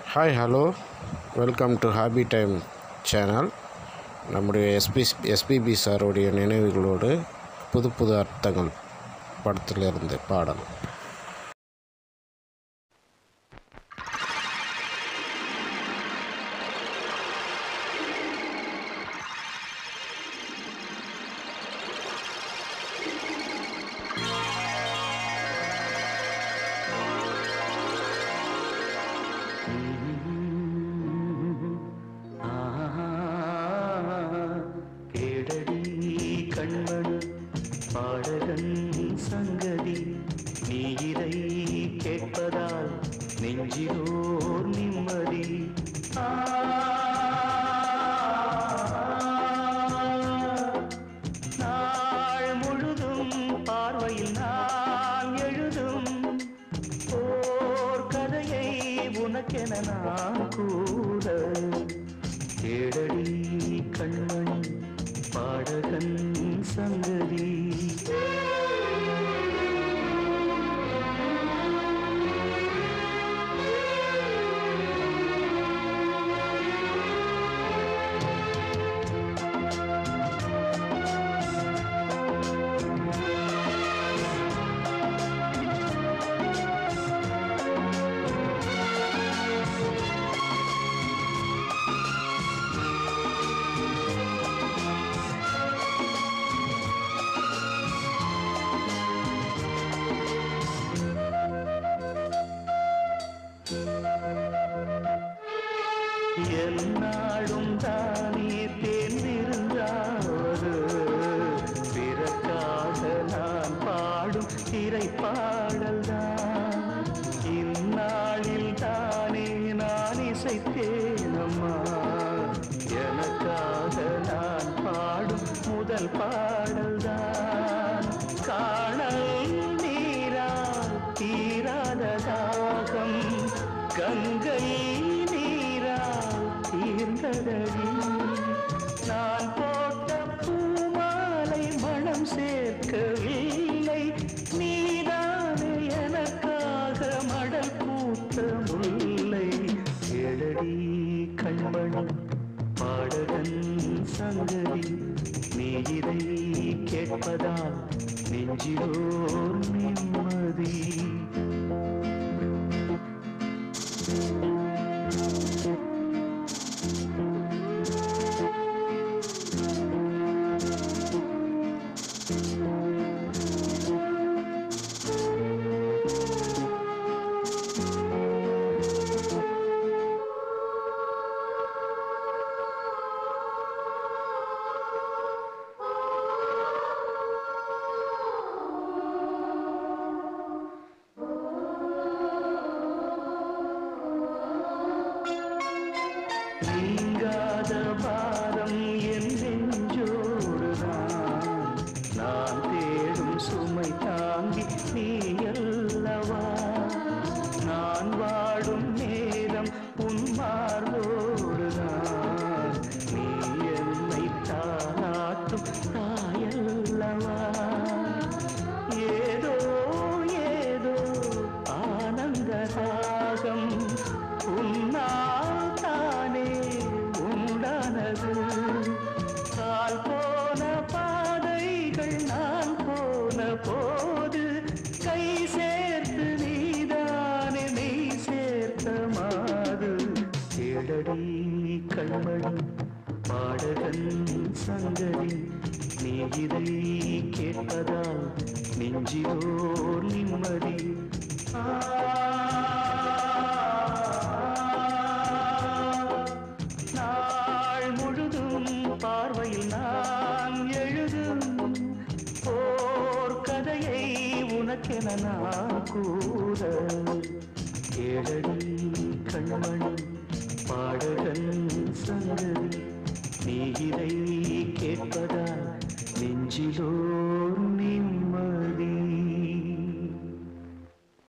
hi hello welcome to hobby time channel நம்முடைய எஸ்பி எஸ்பிபி சாருடைய நினைவுகளோடு புது புது அர்த்தங்கள் படத்திலிருந்து பாடல் கேடடி கண்மணி பாடகன் சங்கதி நீ இதை கேட்பதால் நெஞ்சிலோர் நிம்மதி ஆ, நாள் முழுதும் பார்வையில் நான் எழுதும் ஓர் கதையை உனக்கென நான் கூற கேடடி கண்மணி பாடகன் சங்கதி என்னாலும் தானே தேர்ந்திருந்தாரு பிறக்காக நான் பாடும் திரை பாடல்தான் இந்நாளில் தானே நான் இசைத்தேனம்மா எனக்காக நான் பாடும் முதல் பாடல்தான் காணல் நீரால் தீராத தாகம் கங்கை நீரால் தீர்ந்ததடி நான் போட்ட பூமாலை மனம் சேர்க்கவில்லை நீதானே எனக்காக மடல் பூத்த முல்லை எழடி கண்மணி பாடகன் சங்கதி நீ இதை கேட்பதால் நெஞ்சிலோர் நிம்மதி நீங்காத பாரம் என் நெஞ்சோடுதான் நான் தேடும் சுமை தாங்கி நீ அல்லவா நான் வாடும் நேரம் உன் மார்போடுதான் நீ என்னை தாளாட்டும் தாயல்லவா ஏதோ ஏதோ ஆனந்த ராகம் உன்னால் தானே உண்டானது கால் போன பாதைகள் நான் போன போது கை சேர்த்து நீதானே நீ சேர்த்த மாது கேடடி கண்மணி பாடகன் சங்கதி நீ இதை கேட்பதால் நெஞ்சிலோர் நிம்மதி ஆ நாள் முழுதும் பார்வையில் நான் எழுதும் ஓர் கதையை உனக்கென நான் கூற கேளடி கண்மணி